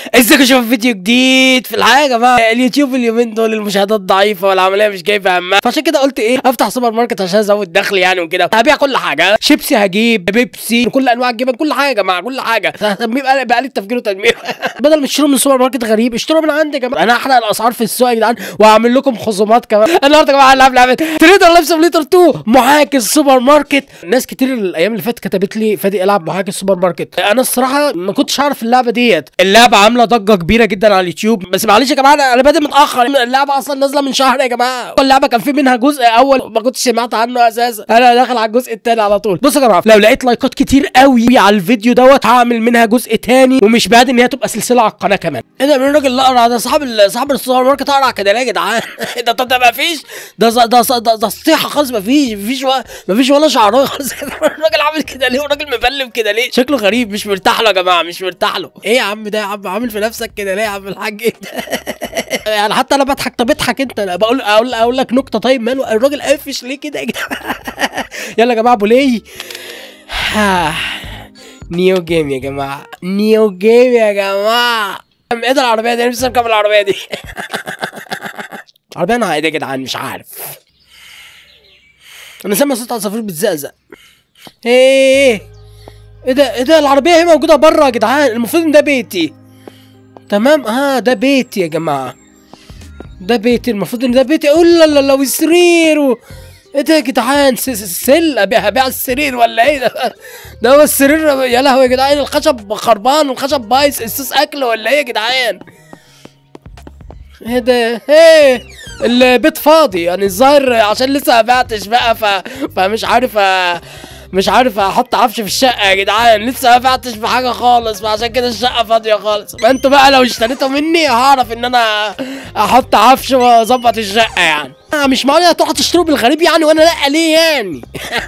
ازيكم شباب فيديو جديد في الحقيقه يا جماعه اليوتيوب اليومين دول المشاهدات ضعيفه والعمليه مش جايبه همها فعشان كده قلت ايه افتح سوبر ماركت عشان ازود دخل يعني وكده هبيع كل حاجه شيبسي هجيب بيبسي كل انواع الجبن كل حاجه يا جماعه كل حاجه تنميم بقى بقى لي التفكير وتنميم بدل ما تشتروا من سوبر ماركت غريب اشتروا من عندي يا جماعه انا هحرق الاسعار في السوق يا جدعان واعمل لكم خصومات كمان النهارده يا جماعه هنلعب لعبه تريدر لايف سيميليتر 2 محاكي السوبر ماركت ناس كتير الايام اللي فاتت كتبت لي فادي العب محاكي السوبر ماركت انا الصراحه ما كنتش اعرف اللعبه ديت اللعبه عامله ضجه كبيره جدا على اليوتيوب بس معلش يا جماعه انا أنا بادئ متاخر اللعبه اصلا نازله من شهر يا جماعه اللعبه كان في منها جزء اول ما كنتش سمعت عنه اساسا انا داخل على الجزء الثاني على طول بصوا يا جماعه لو لقيت لايكات كتير قوي على الفيديو دوت هعمل منها جزء تاني ومش بعد ان هي تبقى سلسله على القناه كمان ايه ده من الراجل الاقرع ده صاحب ال- صاحب السوبر ماركت اقرع كده ليه يا جدعان ده طب ده ما فيش ده ز- ده ز- ده ده سطيحه خالص ما فيش ما فيش ما فيش ولا شعرايه خالص الراجل عامل كده ليه والراجل مبلم كده ليه شكله غريب مش مرتاح له يا جماعه مش مرتاح له ايه يا عم ده يا عم عامل في نفسك كده ليه يا عم الحاج ايه ده يعني حتى انا بضحك طب اضحك انت أنا بقول اقول اقول لك نكته طيب ماله الراجل قافش ليه كده يا جدعان يلا يا جماعه ابو ليه نيو جيم يا جماعه نيو جيم يا جماعه ايه ده العربيه دي انا نفسي اركب العربيه دي عربيه انا ايه ده يا جدعان مش عارف انا سامع صوت عصافير بتزقزق ايه ايه ده ايه ده العربيه هي موجوده بره يا جدعان المفروض ان ده بيتي تمام اه ده بيتي يا جماعه ده بيتي المفروض ان ده بيتي قول لا لا لا والسرير و... ايه ده يا جدعان س- س- سل ابيع هبيع السرير ولا ايه ده ده هو السرير يا لهوي يا جدعان الخشب خربان والخشب بايظ اساس اكل ولا ايه يا جدعان ايه ده ايه البيت فاضي يعني الظاهر عشان لسه ما بعتش بقى ف... فمش عارف أ... مش عارف احط عفش في الشقه يا جدعان لسه ما بعتش بحاجه خالص فعشان كده الشقه فاضيه خالص ما انتوا بقى لو اشتريتوا مني هعرف ان انا احط عفش واظبط الشقه يعني آه، مش معقول هتروحوا تشتروا بالغريب يعني وانا لا ليه يعني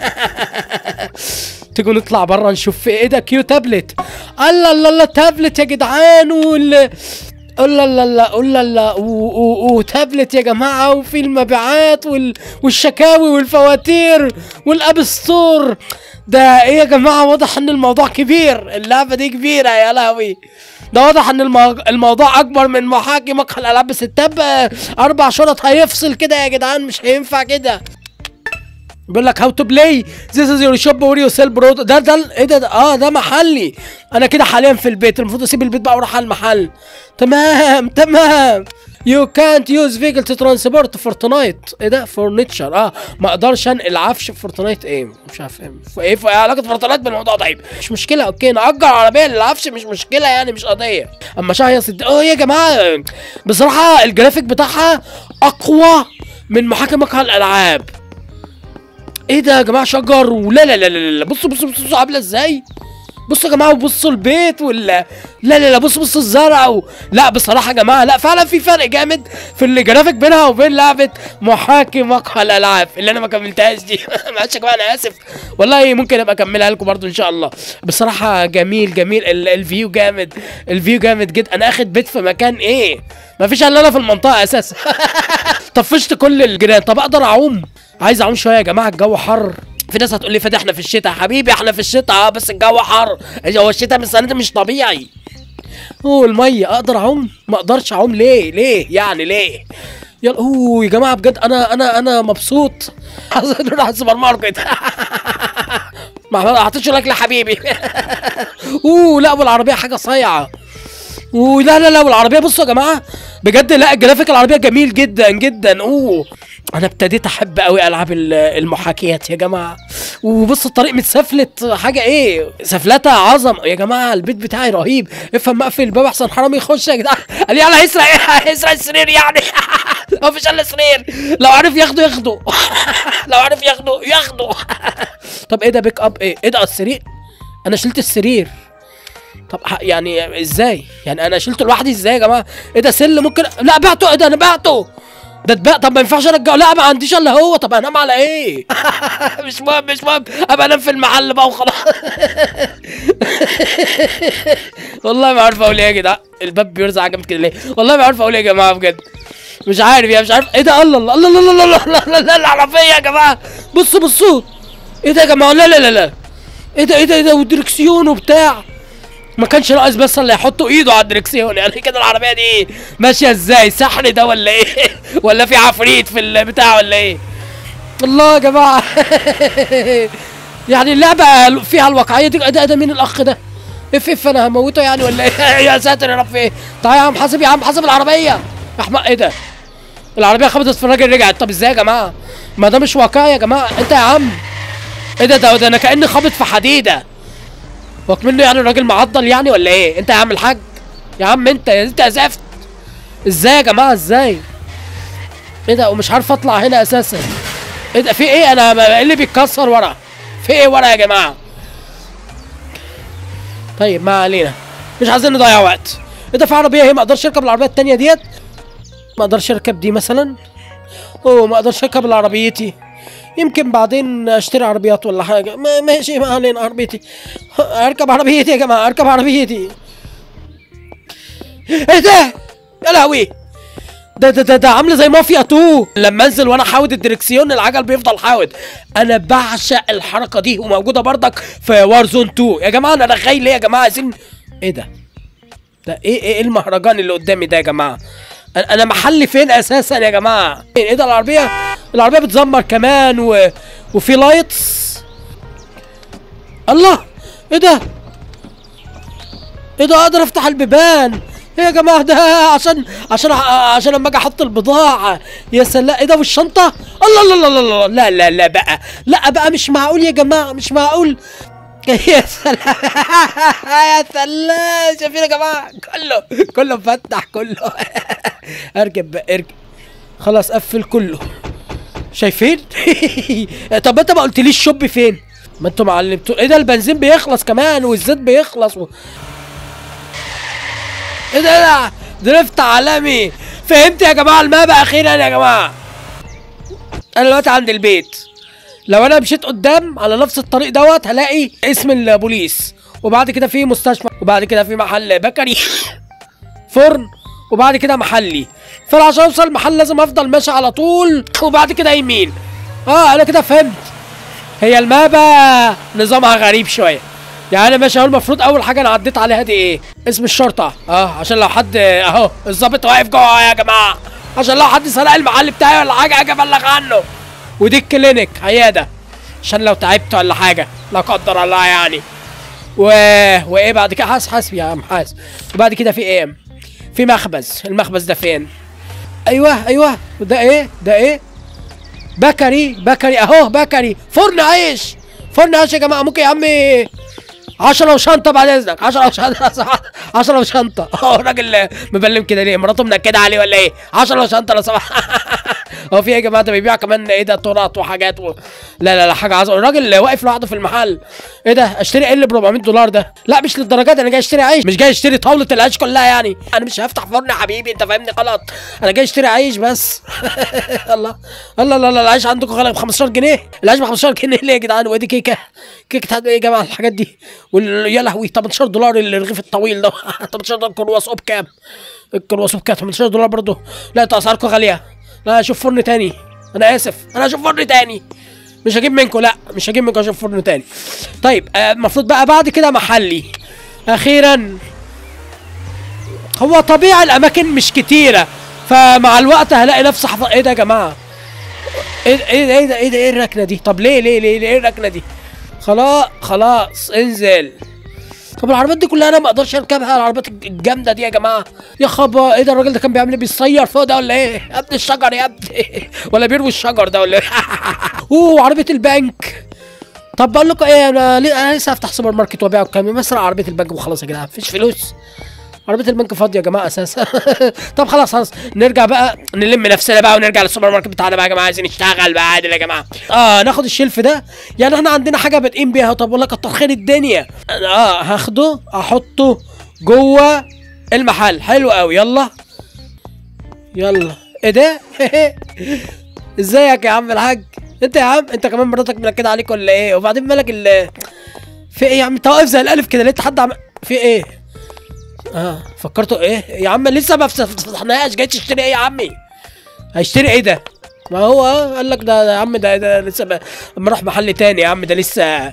تيجوا نطلع بره نشوف في ايه ده كيو تابلت الله الله الله تابلت يا جدعان وال الله الله الله الله الله وتابلت يا جماعه وفي المبيعات وال... والشكاوي والفواتير والاب ستور ده ايه يا جماعه واضح ان الموضوع كبير اللعبه دي كبيره يا لهوي ده واضح ان المو... الموضوع اكبر من محاكي مقهى الالعاب بس التاب آه، اربع شرط هيفصل كده يا جدعان مش هينفع كده بيقول لك هاو تو بلاي ذيس از يور شوب وير يو سيل برود ده ده ال- ايه ده, ده اه ده محلي انا كده حاليا في البيت المفروض اسيب البيت بقى واروح على المحل تمام تمام يو كانت يوز فيجل تو ترانسبورت فورتنايت ايه ده فورنيتشر اه ما اقدرش انقل عفش في فورتنايت ايه مش عارف ايه ف- ايه ف- إيه علاقه فورتنايت بالموضوع طيب مش مشكله اوكي نأجر عربيه للعفش مش مشكله يعني مش قضيه اما شهر صد اه يا جماعه بصراحه الجرافيك بتاعها اقوى من محاكم مقهى الالعاب ايه ده يا جماعه شجر ولا لا لا لا لا بصوا بصوا بصوا عامله ازاي بصوا يا جماعه وبصوا البيت ولا لا لا لا بصوا بصوا الزرع و... لا بصراحه يا جماعه لا فعلا في فرق جامد في الجرافيك بينها وبين لعبه محاكي مقهى الالعاب اللي انا ما كملتهاش دي معلش يا جماعه انا اسف والله ممكن ابقى اكملها لكم برضو ان شاء الله بصراحه جميل جميل ال- الفيو جامد الفيو جامد جدا انا اخد بيت في مكان ايه ما فيش الا انا في المنطقه اساسا طفشت كل الجيران طب اقدر اعوم عايز اعوم شويه يا جماعه الجو حر في ناس هتقول لي فادي احنا في الشتاء حبيبي احنا في الشتاء اه بس الجو حر هو الشتاء من السنه دي مش طبيعي اوه الميه اقدر اعوم ما اقدرش اعوم ليه ليه يعني ليه يلا اوه يا جماعه بجد انا انا انا مبسوط عايز نروح على السوبر ماركت ما اعطيتش لك لحبيبي اوه لا والعربيه حاجه صايعه ولا لا لا والعربيه بصوا يا جماعه بجد لا الجرافيك العربيه جميل جدا جدا اوه انا ابتديت احب قوي العاب ال- المحاكيات يا جماعه وبص الطريق متسفلت حاجه ايه سفلتها عظم يا جماعه البيت بتاعي رهيب افهم مقفل الباب احسن حرامي يخش يا جدعان قال لي يلا هيسرق هيسرق السرير يعني ما فيش الا سرير لو عرف ياخده ياخده لو عرف ياخده ياخده طب ايه ده بيك اب ايه ايه ده السرير انا شلت السرير طب ح- يعني ازاي؟ يعني انا شلته لوحدي ازاي يا جماعه؟ ايه ده سل ممكن لا بعته ايه ده انا بعته ده اتباع طب ما ينفعش ارجعه لا ما عنديش الا هو طب انام على ايه؟ مش مهم مش مهم ابقى انام في المحل بقى وخلاص والله ما عارف اقول ايه يا جدعان الباب بيرزع جامد كده ليه؟ والله ما عارف اقول ايه يا جماعه بجد مش عارف يا مش عارف ايه ده الله الله الله الله الله الله الله الله العربيه يا جماعه بصوا بصوا ايه ده يا جماعه لا لا لا لا ايه ده ايه ده ايه ده ودركسيون وبتاع ما كانش ناقص بس اللي يحطوا ايده على الدركسيون يعني كده العربيه دي ماشيه ازاي سحر ده ولا ايه ولا في عفريت في البتاع ولا ايه الله يا جماعه يعني اللعبه فيها الواقعيه دي ده ده مين الاخ ده اف اف انا هموته يعني ولا ايه يا ساتر يا رب في ايه تعالى يا عم حاسب يا عم حاسب العربيه يا احمق ايه ده العربيه خبطت في الراجل رجعت طب ازاي يا جماعه ما ده مش واقعي يا جماعه انت يا عم ايه ده ده, ده انا كاني خابط في حديده وك منه يعني الراجل معضل يعني ولا ايه انت يا عم الحاج يا عم انت انت يا زفت ازاي يا جماعه ازاي ايه ده ومش عارف اطلع هنا اساسا ايه ده في ايه انا ما- ايه اللي بيتكسر ورا في ايه ورا يا جماعه طيب ما علينا مش عايزين نضيع وقت ايه ده في عربيه هي ما اقدرش اركب العربيه التانية ديت ما اقدرش اركب دي مثلا اوه ما اقدرش اركب العربيتي يمكن بعدين اشتري عربيات ولا حاجه ما ماشي ما علينا عربيتي اركب عربيتي يا جماعه اركب عربيتي ايه ده يا لهوي ده ده ده, ده عامله زي مافيا 2 لما انزل وانا حاود الدركسيون العجل بيفضل حاود انا بعشق الحركه دي وموجوده برضك في وار زون 2 يا جماعه انا رغاي ليه يا جماعه عايزين ايه ده ده ايه ايه المهرجان اللي قدامي ده يا جماعه انا أنا محلي فين اساسا يا جماعه ايه ده العربيه العربيه بتزمر كمان و... وفي لايتس الله ايه ده ايه ده اقدر افتح البيبان ايه يا جماعه ده عشان عشان عشان لما اجي احط البضاعه يا سلام ايه ده والشنطه الله الله الله الله لا لا لا بقى لا بقى مش معقول يا جماعه مش معقول يا سلام يا سلام شايفين يا جماعه كله كله مفتح كله اركب بقى اركب خلاص قفل كله شايفين طب انت ما قلتليش شوب فين ما انتوا ما علمتوا ايه ده البنزين بيخلص كمان والزيت بيخلص و... ايه ده ده درفت عالمي فهمت يا جماعه الماب اخيرا يا جماعه انا دلوقتي عند البيت لو انا مشيت قدام على نفس الطريق دوت هلاقي اسم البوليس وبعد كده في مستشفى وبعد كده في محل بكري فرن وبعد كده محلي فانا عشان اوصل المحل لازم افضل ماشي على طول وبعد كده يمين اه انا كده فهمت هي المابا نظامها غريب شويه يعني انا ماشي اهو المفروض اول حاجه انا عديت عليها دي ايه اسم الشرطه اه عشان لو حد اهو الظابط واقف جوه يا جماعه عشان لو حد سرق المحل بتاعي ولا حاجه اجي ابلغ عنه ودي الكلينيك عياده عشان لو تعبت ولا حاجه لا قدر الله يعني و... وايه بعد كده حاس حاسب يا عم حاس وبعد كده في ايه في مخبز المخبز ده فين ايوه ايوه ده ايه ده ايه بكري بكري اهو بكري فرن عيش فرن عيش يا جماعه ممكن يا عمي 10 وشنطه بعد اذنك 10 وشنطه 10 وشنطه هو الراجل مبلم كده ليه مراته منكده عليه ولا ايه 10 وشنطه لو سمحت هو في ايه يا جماعه ده بيبيع كمان ايه ده تورات وحاجات و... لا لا لا حاجه عظمه الراجل واقف لوحده في المحل ايه ده اشتري ايه اللي ب 400 دولار ده لا مش للدرجات انا جاي اشتري عيش مش جاي اشتري طاوله العيش كلها يعني انا مش هفتح فرن يا حبيبي انت فاهمني غلط انا جاي اشتري عيش بس الله الله الله الله العيش عندكم غالي ب 15 جنيه العيش ب 15 جنيه ليه يا جدعان وادي كيكه كيكه ايه يا جماعه الحاجات دي وال... يا لهوي 18 دولار الرغيف الطويل ده 18 دولار كرواسو بكام الكرواسو بكام 18 دولار برضه لا انتوا اسعاركم غاليه لا اشوف فرن تاني انا اسف انا اشوف فرن تاني مش هجيب منكم لا مش هجيب منكم اشوف فرن تاني طيب آه، المفروض بقى بعد كده محلي اخيرا هو طبيعي الاماكن مش كتيره فمع الوقت هلاقي نفسي حف... ايه ده يا جماعه ايه ده ايه ده ايه ده ايه, ده إيه الركنه دي طب ليه ليه ليه, ليه ايه الركنه دي خلاص خلاص انزل طب العربيات دي كلها انا ما اقدرش اركبها العربيات الجامده دي يا جماعه يا خبا ايه ده الراجل ده كان بيعمل ايه بيصير فوق ده ولا ايه يا ابني الشجر يا ابني ولا بيروي الشجر ده ولا ايه اوه عربيه البنك طب بقول لكم ايه انا ليه- انا لسه هفتح سوبر ماركت وابيع وكام مسرق عربيه البنك وخلاص يا جدعان مفيش فلوس عربيه البنك فاضيه يا جماعه اساسا طب خلاص خلاص نرجع بقى نلم نفسنا بقى ونرجع للسوبر ماركت بتاعنا بقى يا جماعه عايزين نشتغل بقى عادل يا جماعه اه ناخد الشلف ده يعني احنا عندنا حاجه بادئين بيها طب والله كتر خير الدنيا اه هاخده احطه جوه المحل حلو قوي يلا يلا ايه ده ازيك يا عم الحاج انت يا عم انت كمان مراتك منكده عليك ولا ايه وبعدين مالك ال في ايه يا عم انت واقف زي الالف كده لقيت حد عم في ايه اه فكرته ايه يا عم لسه ما فتحناهاش جاي تشتري ايه يا عمي هيشتري ايه ده ما هو آه، قال لك ده ده يا عم ده, ده لسه ب- اما اروح محل تاني يا عم ده لسه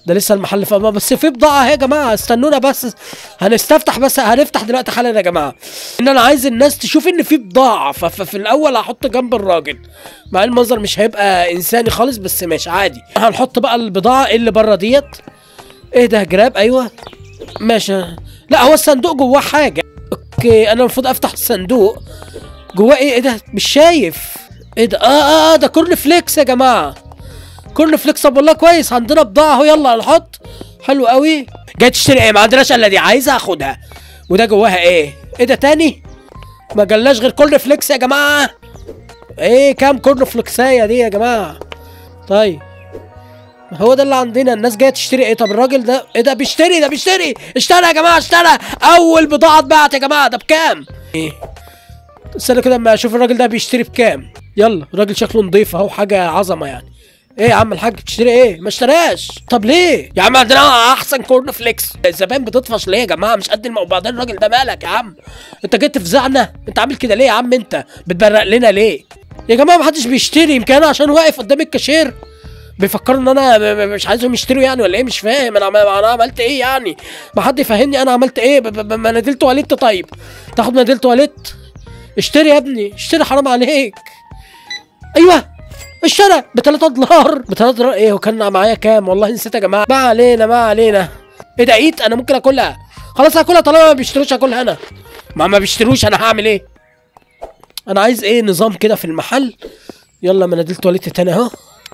ده لسه المحل فاضي بس في بضاعه اهي يا جماعه استنونا بس هنستفتح بس هنفتح دلوقتي حالا يا جماعه ان انا عايز الناس تشوف ان في بضاعه ف- ففي الاول هحط جنب الراجل مع إن المنظر مش هيبقى انساني خالص بس ماشي عادي هنحط بقى البضاعه اللي بره ديت ايه ده جراب ايوه ماشي لا هو الصندوق جواه حاجه اوكي انا المفروض افتح الصندوق جواه ايه ايه ده مش شايف ايه ده اه اه, آه ده كورن فليكس يا جماعه كورن فليكس طب والله كويس عندنا بضاعه اهو يلا هنحط حلو قوي جاي تشتري ايه ما عندناش الا دي عايزه اخدها وده جواها ايه ايه ده تاني ما جالناش غير كورن فليكس يا جماعه ايه كام كورن فليكسايه دي يا جماعه طيب هو ده اللي عندنا الناس جايه تشتري ايه طب الراجل ده ايه ده بيشتري ده بيشتري اشترى يا جماعه اشترى اول بضاعه اتباعت يا جماعه ده بكام ايه استنى كده اما اشوف الراجل ده بيشتري بكام يلا الراجل شكله نضيف اهو حاجه عظمه يعني ايه يا عم الحاج بتشتري ايه ما اشتراش طب ليه يا عم عندنا احسن كورن فليكس الزبائن بتطفش ليه يا جماعه مش قد الم- وبعدين الراجل ده مالك يا عم انت جيت تفزعنا انت عامل كده ليه يا عم انت بتبرق لنا ليه يا جماعه محدش بيشتري يمكن انا عشان واقف قدام الكاشير بيفكروا ان انا م- م- مش عايزهم يشتروا يعني ولا ايه مش فاهم انا عم- انا عملت ايه يعني ما حد يفهمني انا عملت ايه ب- ب- ب- مناديل تواليت طيب تاخد مناديل تواليت اشتري يا ابني اشتري حرام عليك ايوه اشترى ب 3 دولار ب 3 دولار ايه وكان معايا كام والله نسيت يا جماعه ما علينا ما علينا ايه ده ايت انا ممكن اكلها خلاص هاكلها طالما ما بيشتروش هاكلها انا ما ما بيشتروش انا هعمل ايه انا عايز ايه نظام كده في المحل يلا مناديل تواليت تاني اهو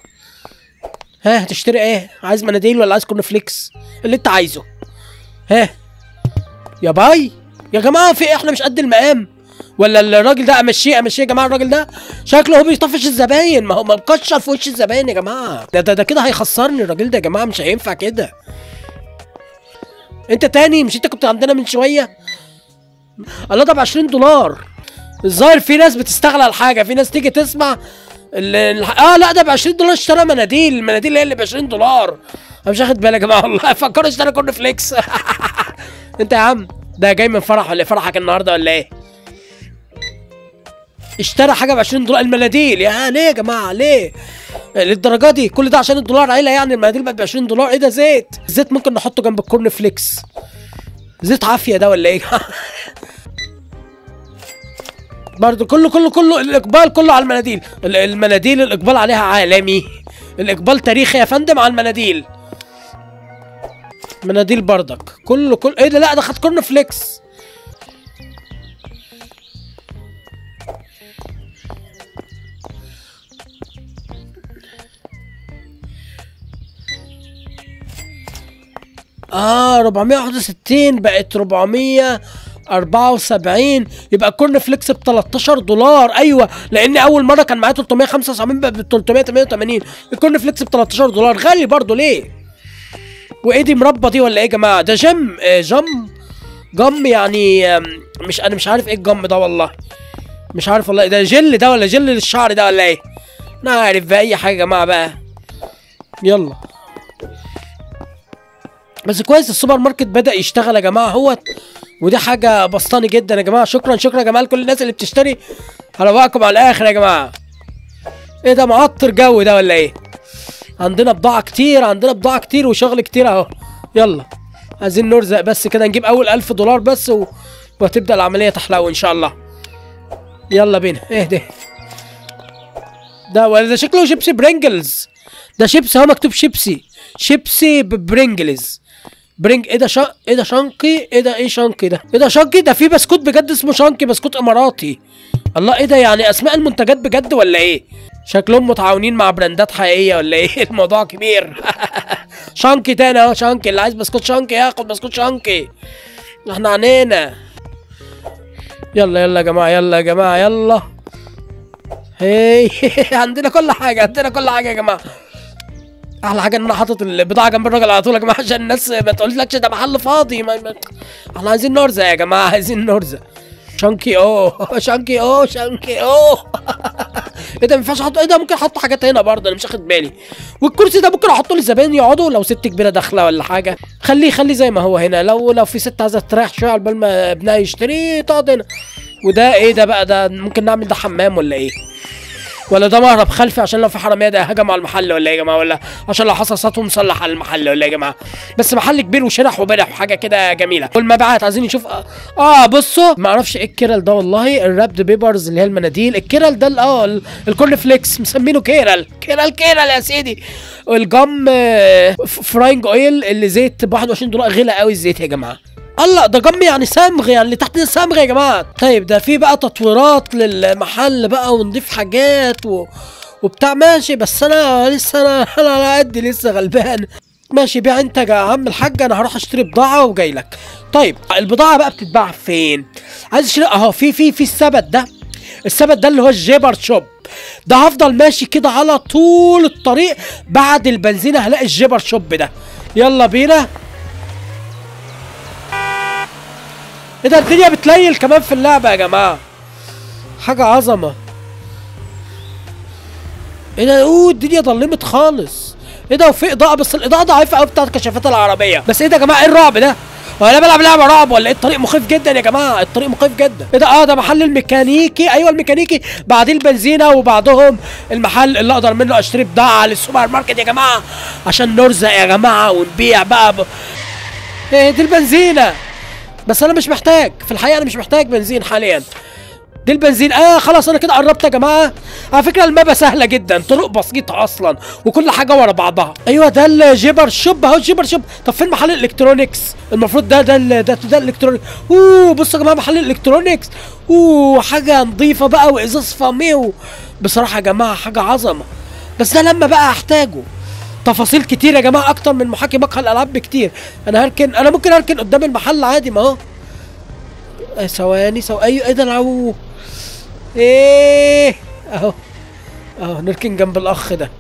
ها هتشتري ايه عايز مناديل ولا عايز كورن فليكس اللي انت عايزه ها يا باي يا جماعه في ايه احنا مش قد المقام ولا الراجل ده امشيه امشيه يا جماعه الراجل ده شكله هو بيطفش الزباين ما هو ما مكشر في وش الزباين يا جماعه ده ده, ده كده هيخسرني الراجل ده يا جماعه مش هينفع كده انت تاني مش انت كنت عندنا من شويه الله ده ب 20 دولار الظاهر في ناس بتستغل الحاجه في ناس تيجي تسمع ال... ال... اه لا ده ب 20 دولار اشترى مناديل المناديل هي اللي ب 20 دولار انا مش واخد بالي يا جماعه والله فكروا اشترى كورن فليكس انت يا عم ده جاي من فرح ولا إيه؟ فرحك النهارده ولا ايه اشترى حاجه ب 20 دولار المناديل يا ليه يا جماعه ليه للدرجه دي كل ده عشان الدولار عيله يعني المناديل بقت ب 20 دولار ايه ده زيت الزيت ممكن نحطه جنب الكورن فليكس زيت عافيه ده ولا ايه برضه كله كله كله الاقبال كله على المناديل ال- المناديل الاقبال عليها عالمي الاقبال تاريخي يا فندم على المناديل مناديل بردك كله كل ايه ده لا ده خد كورن فليكس اه 461 بقت 474 يبقى كورن فليكس ب 13 دولار ايوه لان اول مره كان معايا 375 بقى ب 388 الكورن فليكس ب 13 دولار غالي برضه ليه؟ وايه دي مربى دي ولا ايه يا جماعه؟ ده جم آه جم جم يعني آم، مش انا مش عارف ايه الجم ده والله مش عارف والله ده جل ده ولا جل للشعر ده ولا ايه؟ انا عارف بقى اي حاجه يا جماعه بقى يلا بس كويس السوبر ماركت بدأ يشتغل يا جماعة اهوت ودي حاجة بسطاني جدا يا جماعة شكرا شكرا يا جماعة لكل الناس اللي بتشتري هروقكم على الآخر يا جماعة ايه ده معطر جو ده ولا ايه عندنا بضاعة كتير عندنا بضاعة كتير وشغل كتير اهو يلا عايزين نرزق بس كده نجيب أول ألف دولار بس و... وهتبدأ العملية تحلو إن شاء الله يلا بينا ايه ده ده ولا ده شكله شيبسي برينجلز ده شيبسي هو مكتوب شيبسي شيبسي ببرينجلز برينج ايه ده شا... ايه ده شانكي ايه ده ايه شانكي ده ايه ده شانكي ده في بسكوت بجد اسمه شانكي بسكوت اماراتي الله ايه ده يعني اسماء المنتجات بجد ولا ايه شكلهم متعاونين مع براندات حقيقيه ولا ايه الموضوع كبير شانكي تاني اهو شانكي اللي عايز بسكوت شانكي ياخد بسكوت شانكي احنا عنينا يلا يلا يا جماعه يلا يا جماعه يلا هي عندنا كل حاجه عندنا كل حاجه يا جماعه احلى حاجه ان انا حاطط البضاعه جنب الراجل على طول يا جماعه عشان الناس ما تقولكش ده محل فاضي ما ما احنا عايزين نرزق يا جماعه عايزين نرزق شانكي اوه شانكي اوه شانكي اوه ايه ده ما ينفعش احط ايه ده ممكن احط حاجات هنا برضه انا مش واخد بالي والكرسي ده ممكن احطه للزبائن يقعدوا لو ست كبيره داخله ولا حاجه خليه خليه زي ما هو هنا لو لو في ست عايزه تريح شويه على بال ما ابنها يشتري تقعد هنا وده ايه ده بقى ده ممكن نعمل ده حمام ولا ايه ولا ده مهرب خلفي عشان لو في حراميه ده هجموا على المحل ولا ايه يا جماعه ولا عشان لو حصل سطو مصلح على المحل ولا ايه يا جماعه بس محل كبير وشرح وبرح وحاجه كده جميله والمبيعات عايزين نشوف اه, آه بصوا ما اعرفش ايه الكيرل ده والله الرابد بيبرز اللي هي المناديل الكيرل ده ال- اه ال- الكورن فليكس مسمينه كيرل كيرل كيرل يا سيدي الجم آه، ف- فراينج اويل اللي زيت ب 21 دولار غلى قوي الزيت يا جماعه الله ده جم يعني صمغ يعني اللي تحت ده صمغ يا جماعه طيب ده في بقى تطويرات للمحل بقى ونضيف حاجات و... وبتاع ماشي بس انا لسه انا انا على قدي لسه غلبان ماشي بيع انت يا عم الحاج انا هروح اشتري بضاعه وجاي لك طيب البضاعه بقى بتتباع فين عايز اشتري اهو في في في السبت ده السبت ده اللي هو الجيبر شوب ده هفضل ماشي كده على طول الطريق بعد البنزينه هلاقي الجيبر شوب ده يلا بينا ايه ده الدنيا بتليل كمان في اللعبه يا جماعه حاجه عظمه ايه ده اوه الدنيا ضلمت خالص ايه ده وفي اضاءه بس الاضاءه ضعيفه قوي بتاعت كشافات العربيه بس ايه ده يا جماعه ايه الرعب ده هو انا بلعب لعبه رعب ولا ايه الطريق مخيف جدا يا جماعه الطريق مخيف جدا ايه ده اه ده محل الميكانيكي ايوه الميكانيكي بعدين البنزينه وبعدهم المحل اللي اقدر منه اشتري بضاعه للسوبر ماركت يا جماعه عشان نرزق يا جماعه ونبيع بقى ب... ايه دي البنزينه بس انا مش محتاج في الحقيقه انا مش محتاج بنزين حاليا دي البنزين اه خلاص انا كده قربت يا جماعه على فكره المابا سهله جدا طرق بسيطه اصلا وكل حاجه ورا بعضها ايوه ده الجيبر شوب اهو الجيبر شوب طب فين محل الالكترونيكس المفروض ده ده ال- ده, ده الالكترونيكس اوه بصوا يا جماعه محل الالكترونيكس اوه حاجه نظيفه بقى وازاز فاميو بصراحه يا جماعه حاجه عظمه بس ده لما بقى احتاجه تفاصيل كتير يا جماعه اكتر من محاكي مقهى الالعاب بكتير انا هركن انا ممكن اركن قدام المحل عادي ما هو آه، ثواني ثواني ايوه ايه ده العو ايه اهو اهو نركن جنب الاخ ده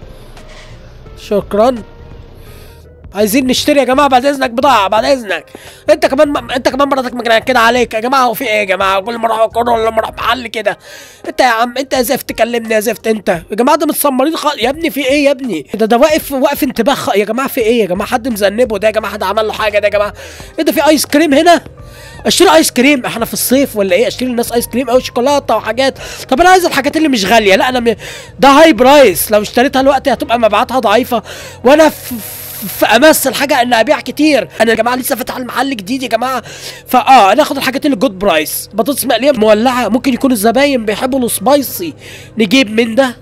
شكرا عايزين نشتري يا جماعه بعد اذنك بضاعه بعد اذنك انت كمان م... انت كمان مراتك مجنونه كده عليك يا جماعه هو في ايه يا جماعه كل ما اروح كل ما اروح محل كده انت يا عم انت يا زفت كلمني يا زفت انت يا جماعه ده متسمرين خالص يا ابني في ايه يا ابني ده ده واقف واقف انتباه خ... يا جماعه في ايه يا جماعه حد مذنبه ده يا جماعه حد عمل له حاجه ده يا جماعه ايه ده في ايس كريم هنا اشتري ايس كريم احنا في الصيف ولا ايه اشتري للناس ايس كريم او شوكولاته وحاجات طب انا عايز الحاجات اللي مش غاليه لا انا م... ده هاي برايس لو اشتريتها دلوقتي هتبقى مبيعاتها ضعيفه وانا في في امس الحاجه ان ابيع كتير انا يا جماعه لسه فاتح المحل جديد يا جماعه فاه ناخد الحاجات اللي جود برايس بطاطس مقليه مولعه ممكن يكون الزباين بيحبوا السبايسي نجيب من ده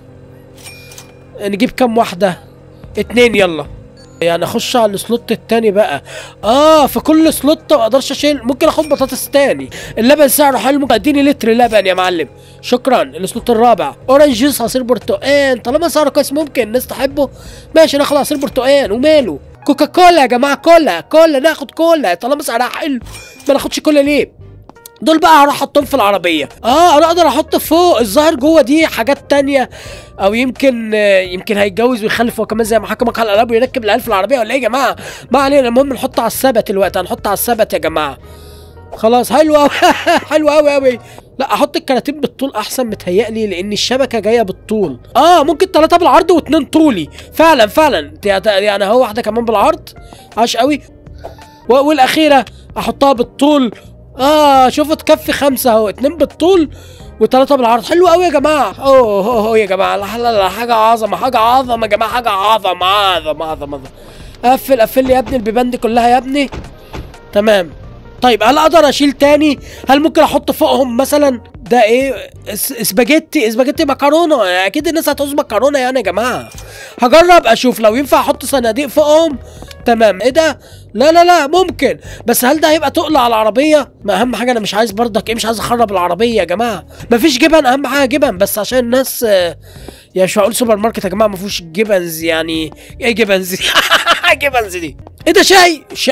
نجيب كام واحده اتنين يلا يعني اخش على السلوت التاني بقى اه في كل سلوت ما اقدرش اشيل ممكن اخد بطاطس تاني اللبن سعره حلو ممكن اديني لتر لبن يا معلم شكرا السلوت الرابع اورنج جوس عصير برتقال طالما سعره كويس ممكن الناس تحبه ماشي ناخد عصير برتقال وماله كوكا كولا يا جماعه كولا كولا ناخد كولا طالما سعرها حلو ما ناخدش كولا ليه دول بقى هروح احطهم في العربيه اه انا اقدر احط فوق الظاهر جوه دي حاجات تانية او يمكن آه، يمكن هيتجوز ويخلف هو كمان زي ما حكى مقهى الالعاب ويركب العيال في العربيه ولا ايه يا جماعه ما علينا المهم نحط على الثبت الوقت هنحط على الثبت يا جماعه خلاص حلو قوي حلو قوي قوي لا احط الكراتين بالطول احسن متهيألي لان الشبكه جايه بالطول اه ممكن ثلاثه بالعرض واثنين طولي فعلا فعلا يعني اهو واحده كمان بالعرض عاش قوي و- والاخيره احطها بالطول اه شوفوا تكفي خمسه اهو اتنين بالطول وثلاثه بالعرض حلو قوي يا جماعه اوه أوه، أوه يا جماعه لا لا لا حاجه عظمه حاجه عظمه يا جماعه حاجه عظمه عظمه عظمه عظمه. قفل قفل لي يا ابني البيبان دي كلها يا ابني تمام طيب هل اقدر اشيل تاني هل ممكن احط فوقهم مثلا ده ايه اس- اسباجيتي اسباجيتي مكرونه اكيد الناس هتعوز مكرونه يعني يا جماعه هجرب اشوف لو ينفع احط صناديق فوقهم تمام ايه ده لا لا لا ممكن بس هل ده هيبقى تقل على العربيه ما اهم حاجه انا مش عايز برضك ايه مش عايز اخرب العربيه يا جماعه مفيش جبن اهم حاجه جبن بس عشان الناس آه، يعني مش هقول سوبر ماركت يا جماعه ما فيهوش جبنز يعني ايه جبنز دي جبنز دي ايه ده شاي شا...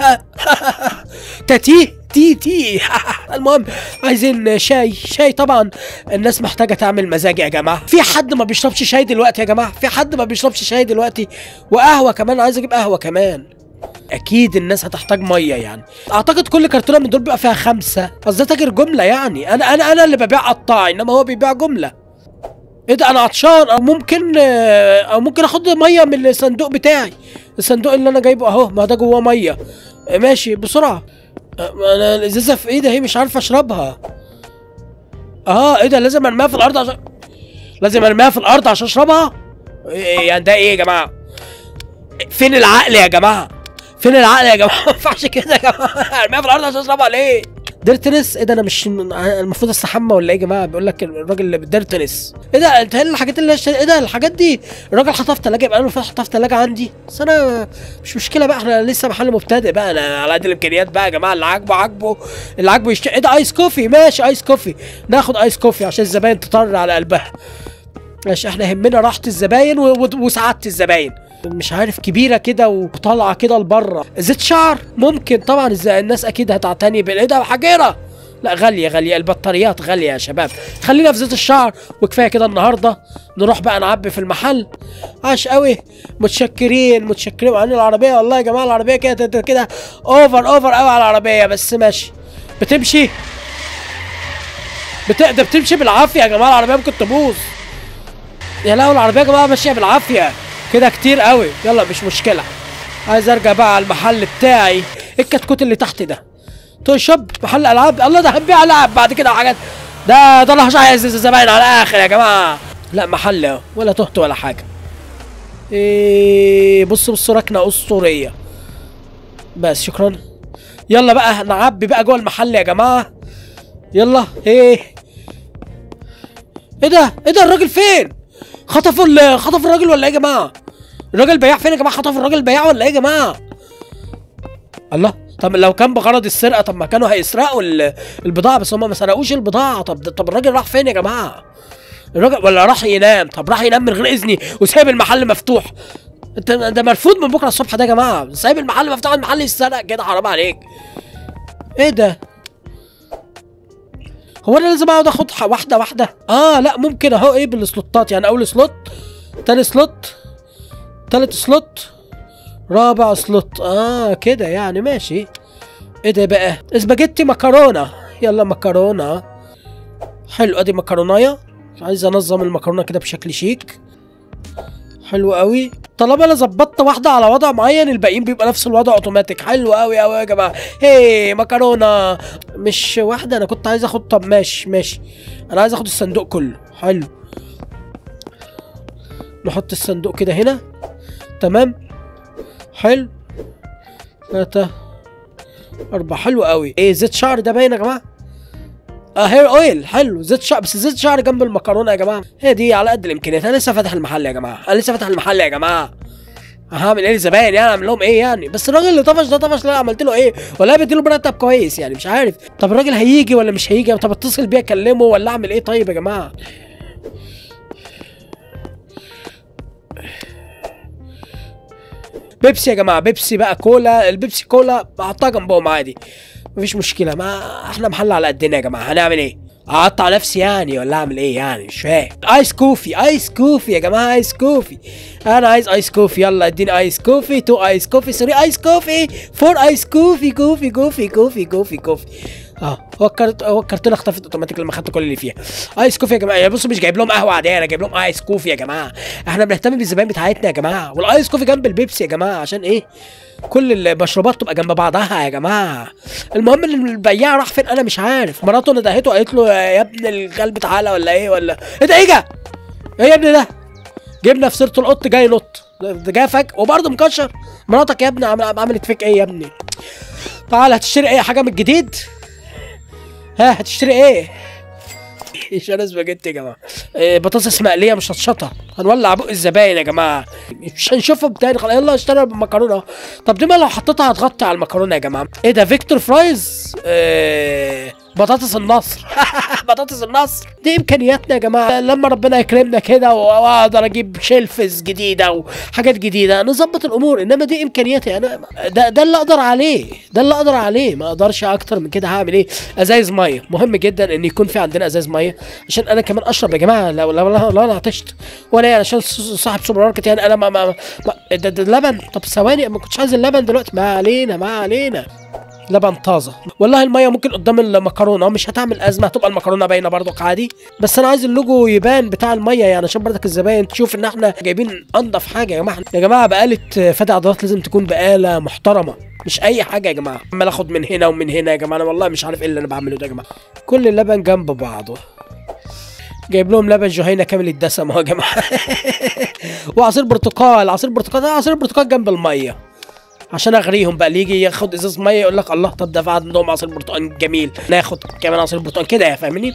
تاتي تي تي المهم عايزين شاي شاي طبعا الناس محتاجه تعمل مزاج يا جماعه في حد ما بيشربش شاي دلوقتي يا جماعه في حد ما بيشربش شاي دلوقتي وقهوه كمان عايز اجيب قهوه كمان اكيد الناس هتحتاج ميه يعني اعتقد كل كرتونه من دول بيبقى فيها خمسه قصدي تاجر جمله يعني انا انا انا اللي ببيع قطاع انما هو بيبيع جمله ايه ده انا عطشان او ممكن آه، او ممكن اخد ميه من الصندوق بتاعي الصندوق اللي انا جايبه اهو ما ده جواه ميه آه، ماشي بسرعه آه، انا الازازه في ايدي اهي مش عارف اشربها اه ايه ده لازم ارميها في الارض عشان لازم ارميها في الارض عشان اشربها ايه يعني ده ايه يا جماعه فين العقل يا جماعه فين العقل يا جماعه ما ينفعش كده يا جماعه ارميها في الارض عشان اشربها ليه ديرتنس ايه ده انا مش المفروض استحمى ولا ايه يا جماعه بيقول لك الراجل اللي ديرتنس ايه ده انت الحاجات اللي اشتري... ايه ده الحاجات دي الراجل حطها في ثلاجه يبقى انا المفروض احطها في ثلاجه عندي بس انا مش مشكله بقى احنا لسه محل مبتدئ بقى انا على قد الامكانيات بقى يا جماعه اللي عاجبه عاجبه اللي عاجبه يشتري ايه ده ايس كوفي ماشي ايس كوفي ناخد ايس كوفي عشان الزباين تطر على قلبها ماشي احنا يهمنا راحه الزباين و... و... وسعاده الزباين مش عارف كبيره كده وطالعه كده لبره زيت شعر ممكن طبعا الز- الناس اكيد هتعتني بالايه ده حجيره لا غاليه غاليه البطاريات غاليه يا شباب خلينا في زيت الشعر وكفايه كده النهارده نروح بقى نعبي في المحل عاش قوي متشكرين متشكرين عن العربيه والله يا جماعه العربيه كده كده- كده اوفر اوفر قوي على العربيه بس ماشي بتمشي بتقدر بتمشي بالعافيه يا جماعه العربيه ممكن تبوظ يا لهوي العربيه يا جماعه ماشيه بالعافيه كده كتير قوي يلا مش مشكله عايز ارجع بقى على المحل بتاعي إيه الكتكوت اللي تحت ده توي شوب محل العاب الله ده هنبيع العاب بعد كده وحاجات ده ده مش عايز الزباين على الاخر يا جماعه لا محل اهو ولا تهت ولا حاجه ايه بص بص ركنه اسطوريه بس شكرا يلا بقى نعبي بقى جوه المحل يا جماعه يلا ايه ايه ده ايه ده الراجل فين خطفوا ال- خطفوا الراجل ولا ايه يا جماعه الراجل بياع فين يا جماعه خطفوا الراجل بياع ولا ايه يا جماعه الله طب لو كان بغرض السرقه طب ما كانوا هيسرقوا ال- البضاعه بس هم ما سرقوش البضاعه طب طب الراجل راح فين يا جماعه الراجل ولا راح ينام طب راح ينام من غير اذني وسايب المحل مفتوح انت ده مرفوض من بكره الصبح ده يا جماعه سايب المحل مفتوح المحل يتسرق كده حرام عليك ايه ده هو انا لازم اقعد اخد ح- واحده واحده اه لا ممكن اهو ايه بالسلوتات يعني اول سلوت تاني سلوت تالت سلوت رابع سلوت اه كده يعني ماشي ايه ده بقى اسباجيتي مكرونه يلا مكرونه حلو ادي مكرونايه عايز انظم المكرونه كده بشكل شيك حلو قوي طالما انا ظبطت واحده على وضع معين الباقيين بيبقى نفس الوضع اوتوماتيك حلو قوي قوي يا جماعه هي مكرونه مش واحده انا كنت عايز اخد طب ماشي ماشي انا عايز اخد الصندوق كله حلو نحط الصندوق كده هنا تمام حلو ثلاثة أربعة حلو قوي إيه زيت شعر ده باين يا جماعة اه هير اويل حلو زيت شعر بس زيت شعر جنب المكرونة يا جماعة هي دي على قد الإمكانيات أنا لسه فاتح المحل يا جماعة أنا لسه فاتح المحل يا جماعة هعمل ايه للزباين يعني اعمل لهم ايه يعني بس الراجل اللي طفش ده طفش لا عملت له ايه ولا بديله مرتب كويس يعني مش عارف طب الراجل هيجي ولا مش هيجي طب اتصل بيه اكلمه ولا اعمل ايه طيب يا جماعه بيبسي يا جماعه بيبسي بقى كولا البيبسي كولا بحطها جنبهم عادي مفيش مشكله ما احنا محل على قدنا يا جماعه هنعمل ايه اقطع نفسي يعني ولا اعمل ايه يعني مش فاهم ايس كوفي ايس كوفي يا جماعه ايس كوفي انا عايز ايس كوفي يلا اديني ايس كوفي تو ايس كوفي ثري ايس كوفي فور ايس كوفي كوفي كوفي كوفي كوفي كوفي اه هو الكارت هو الكرتونه اختفت اوتوماتيك لما خدت كل اللي فيها ايس كوفي يا جماعه يا بصوا مش جايب لهم قهوه عاديه انا جايب لهم ايس كوفي يا جماعه احنا بنهتم بالزبائن بتاعتنا يا جماعه والايس كوفي جنب البيبسي يا جماعه عشان ايه كل المشروبات تبقى جنب بعضها يا جماعه المهم ان البياع راح فين انا مش عارف مراته اللي دهته قالت له يا ابن الكلب تعالى ولا ايه ولا ايه ده ايه ده ايه يا ابني ده جبنا في سيره القط جاي نط ده جاي فجأة وبرضه مكشر مراتك يا ابني عم- عملت فيك ايه يا ابني تعالى هتشتري ايه حاجه من الجديد ها هتشتري ايه ايش انا سباجيتي يا جماعه إيه بطاطس مقليه مشطشطه هنولع بق الزباين يا جماعه مش هنشوفهم تاني خلاص يلا اشتري المكرونه طب دي ما لو حطيتها هتغطي على المكرونه يا جماعه ايه ده فيكتور فرايز إيه بطاطس النصر بطاطس النصر دي امكانياتنا يا جماعه لما ربنا يكرمنا كده واقدر اجيب شيلفز جديده وحاجات جديده نظبط الامور انما دي امكانياتي انا ده ده اللي اقدر عليه ده اللي اقدر عليه ما اقدرش اكتر من كده هعمل ايه ازايز ميه مهم جدا ان يكون في عندنا ازايز ميه عشان انا كمان اشرب يا جماعه لو لو لو, لو انا عطشت وانا يعني عشان صاحب سوبر ماركت يعني انا ما, ما, ما ده, ده لبن طب ثواني ما كنتش عايز اللبن دلوقتي ما علينا ما علينا لبن طازه والله الميه ممكن قدام المكرونه مش هتعمل ازمه هتبقى المكرونه باينه برضك عادي بس انا عايز اللوجو يبان بتاع الميه يعني عشان برضك الزباين تشوف ان احنا جايبين انضف حاجه يا جماعه يا جماعه بقاله فادي عضلات لازم تكون بقاله محترمه مش اي حاجه يا جماعه عمال اخد من هنا ومن هنا يا جماعه انا والله مش عارف ايه اللي انا بعمله ده يا جماعه كل اللبن جنب بعضه جايب لهم لبن جهينه كامل الدسم اهو يا جماعه وعصير برتقال عصير برتقال ده عصير برتقال جنب الميه عشان اغريهم بقى اللي يجي ياخد ازاز ميه يقول لك الله طب ده في عندهم عصير برتقال جميل ناخد كمان عصير برتقال كده يا فاهمني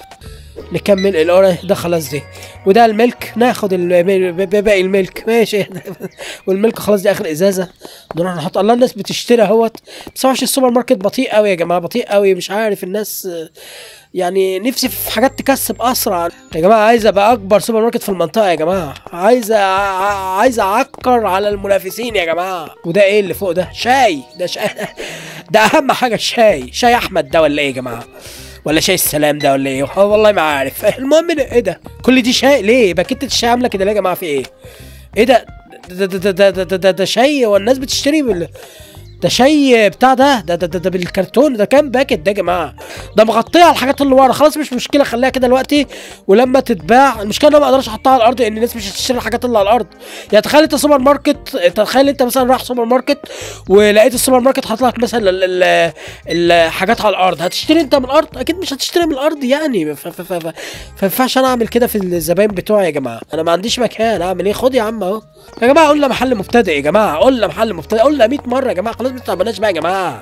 نكمل الأورا ده خلاص دي وده الملك ناخد ال- ب- ب- باقي الملك ماشي والملك خلاص دي اخر ازازه نروح نحط الله الناس بتشتري اهوت بس معرفش السوبر ماركت بطيء قوي يا جماعه بطيء قوي مش عارف الناس آه، يعني نفسي في حاجات تكسب اسرع يا جماعه عايز ابقى اكبر سوبر ماركت في المنطقه يا جماعه عايز أ- ع- عايز اعكر على المنافسين يا جماعه وده ايه اللي فوق ده شاي ده شاي ده اهم حاجه الشاي شاي احمد ده ولا ايه يا جماعه ولا شاي السلام ده ولا ايه آه والله ما عارف المهم ده- ايه ده كل دي شاي ليه باكيت الشاي عامله كده ليه يا جماعه في ايه ايه ده ده ده ده ده ده, ده, ده, ده شاي والناس بتشتري بال ده شاي بتاع ده ده ده, ده, ده بالكرتون ده كام باكت ده يا جماعه ده مغطيه على الحاجات اللي ورا خلاص مش مشكله خليها كده دلوقتي ولما تتباع المشكله ان انا ما اقدرش احطها على الارض لان الناس مش هتشتري الحاجات اللي على الارض يعني تخيل انت سوبر ماركت تخيل انت مثلا رايح سوبر ماركت ولقيت السوبر ماركت حاطط لك مثلا ال- ال- الحاجات على الارض هتشتري انت من الارض اكيد مش هتشتري من الارض يعني ف- ف- ف- ف- فما ينفعش انا اعمل كده في الزباين بتوعي يا جماعه انا ما عنديش مكان اعمل ايه خد يا عم اهو يا جماعه قلنا محل مبتدئ يا جماعه قلنا محل مبتدئ قلنا 100 مره يا جماعه خلاص ما تعبناش بقى يا جماعه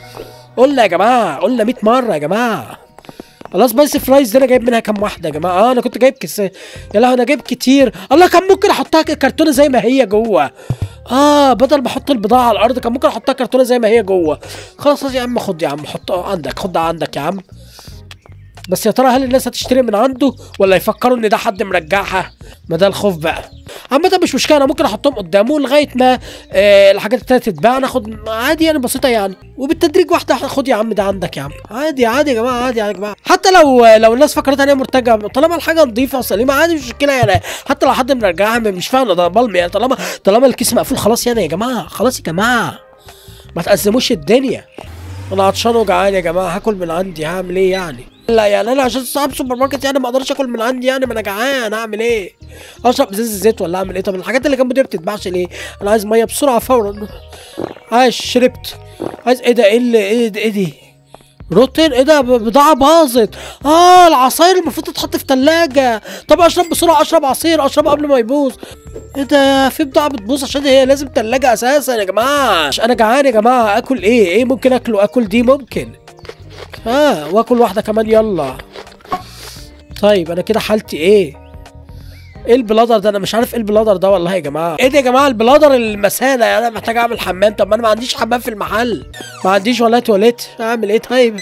قلنا يا جماعه قلنا 100 مره يا جماعه خلاص بس فرايز دي انا جايب منها كام واحده يا جماعه اه انا كنت جايب كيس يا لهوي انا جايب كتير الله كان ممكن احطها كرتونه زي ما هي جوه اه بدل ما احط البضاعه على الارض كان ممكن احطها كرتونه زي ما هي جوه خلاص خلاص يا عم خد يا عم حطها عندك خدها عندك يا عم بس يا ترى هل الناس هتشتري من عنده ولا يفكروا ان ده حد مرجعها ما ده الخوف بقى عامة مش مشكلة انا ممكن احطهم قدامه لغاية ما آه الحاجات التانية تتباع ناخد عادي يعني بسيطة يعني وبالتدريج واحدة واحدة خد يا عم ده عندك يا عم عادي عادي يا جماعة عادي يا جماعة حتى لو لو الناس فكرت ان هي مرتجعة طالما الحاجة نظيفة سليمة عادي مش مشكلة يعني حتى لو حد مرجعها مش فاهم ده ظلم يعني طالما طالما الكيس مقفول خلاص يعني يا جماعة خلاص يا جماعة ما تأزموش الدنيا انا عطشان وجعان يا جماعه هاكل من عندي هعمل ايه يعني لا يعني انا عشان صاحب سوبر ماركت يعني ما اقدرش اكل من عندي يعني ما انا جعان اعمل ايه اشرب ازاز الزيت ولا اعمل ايه طب الحاجات اللي جنبي دي ما بتتباعش ليه انا عايز ميه بسرعه فورا عايز شربت عايز ايه ده ايه اللي ايه ده ايه دي روتين ايه ده ب- بضاعة باظت اه العصاير المفروض تتحط في تلاجة طب اشرب بسرعة اشرب عصير اشربه قبل ما يبوظ ايه ده في بضاعة بتبوظ عشان هي لازم تلاجة اساسا يا جماعة انا جعان يا جماعة اكل ايه ايه ممكن اكله اكل دي ممكن اه واكل واحدة كمان يلا طيب انا كده حالتي ايه ايه البلادر ده انا مش عارف ايه البلادر ده والله يا جماعه ايه ده يا جماعه البلادر المثانه يعني انا محتاج اعمل حمام طب ما انا ما عنديش حمام في المحل ما عنديش ولا تواليت اعمل ايه طيب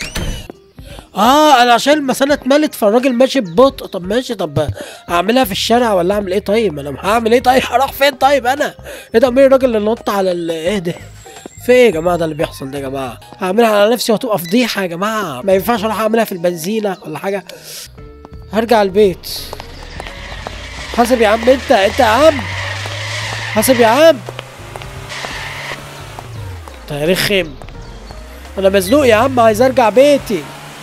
اه انا عشان المثانه اتملت فالراجل ماشي ببطء طب ماشي طب اعملها في الشارع ولا اعمل ايه طيب انا هعمل ايه طيب هروح فين طيب انا ايه ده مين الراجل اللي نط على ال- ايه ده في ايه يا جماعه ده اللي بيحصل ده يا جماعه هعملها على نفسي وهتبقى فضيحه يا جماعه ما ينفعش اروح اعملها في البنزينه ولا حاجه هرجع البيت حاسب يا عم انت انت يا عم حاسب يا عم تاريخ خيم انا مزنوق يا عم عايز ارجع بيتي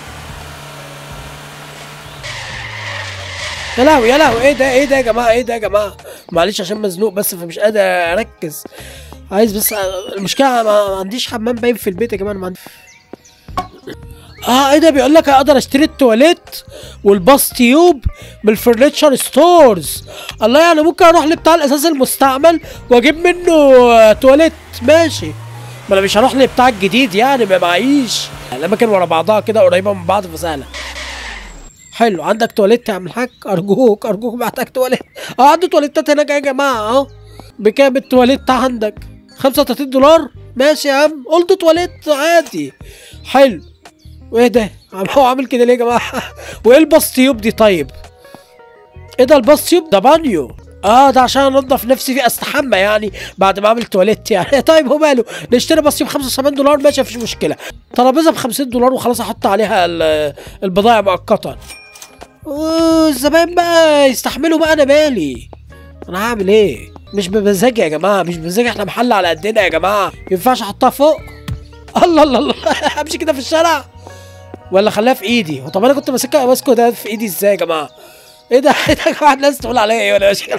يا لهوي يا لهوي ايه ده ايه ده يا جماعه ايه ده يا جماعه معلش عشان مزنوق بس فمش قادر اركز عايز بس المشكله ما ما عنديش حمام باين في البيت يا جماعه أنا ما عندي اه ايه ده بيقول لك اقدر اشتري التواليت والباص تيوب من الفرنتشر ستورز الله يعني ممكن اروح لبتاع الاساس المستعمل واجيب منه آه، تواليت ماشي ما انا مش هروح لبتاع الجديد يعني ما معيش الاماكن ورا بعضها كده قريبه من بعض فسهله حلو عندك تواليت يا عم الحاج ارجوك ارجوك محتاج تواليت اه عنده تواليتات هناك يا جماعه اهو بكام التواليت عندك 35 دولار ماشي يا عم قلت تواليت عادي حلو وايه ده عم هو عامل كده ليه يا جماعه وايه الباص تيوب دي طيب ايه ده الباص تيوب ده بانيو اه ده عشان انضف نفسي فيه استحمى يعني بعد ما اعمل تواليت يعني طيب هو ماله نشتري باص تيوب 75 دولار ماشي مفيش مشكله ترابيزه ب 50 دولار وخلاص احط عليها ال- البضائع مؤقتا والزباين بقى يستحملوا بقى انا مالي انا هعمل ايه مش بمزاجي يا جماعه مش بمزاجي احنا محل على قدنا يا جماعه ما ينفعش احطها فوق الله الله الله امشي كده في الشارع ولا خليها في ايدي طب انا كنت ماسكها ماسكه ده في ايدي ازاي يا جماعه ايه ده ايه ده يا جماعه الناس تقول عليا ايه وانا ماشي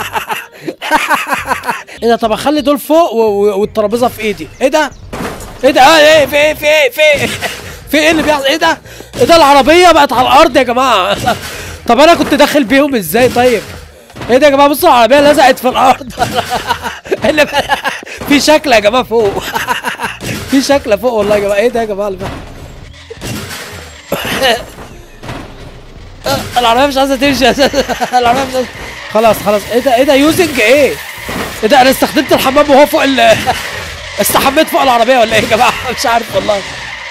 ايه ده طب اخلي دول فوق و- و- والترابيزه في ايدي ايه ده ايه ده اه ايه في ايه في ايه في ايه في ايه اللي بيحصل ايه ده ايه ده العربيه بقت على الارض يا جماعه طب انا كنت داخل بيهم ازاي طيب ايه ده يا جماعه بصوا العربيه لزقت في الارض إيه اللي بقى- في شكل يا جماعه فوق في شكل فوق والله يا جماعه ايه ده يا جماعه اللي بقى؟ العربيه مش عايزه تمشي اساسا العربيه مش عايزة... خلاص خلاص ايه ده ايه ده يوزنج ايه ايه ده انا استخدمت الحمام وهو فوق ال استحميت فوق العربيه ولا ايه يا جماعه مش عارف والله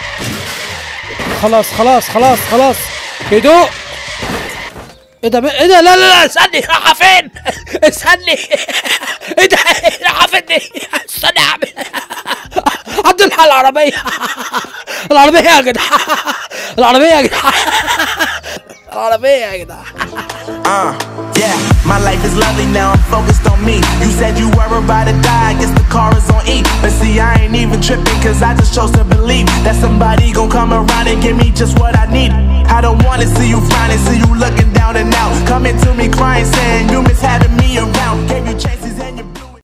خلاص خلاص خلاص خلاص هدوء ايه ده ايه ده لا لا لا استني رايحه فين استني ايه ده رايحه فين دي استني يا عم عبد الحق العربيه العربيه يا جدعان العربيه يا جدعان العربيه يا جدعان Uh, yeah, my life is lovely now, I'm focused on me. You said you were about to die, I guess the car is on E. But see, I ain't even tripping, cause I just chose to believe that somebody gon' come around and give me just what I need. I don't wanna see you frowning, see you looking down and out. Coming to me crying, saying you miss having me around.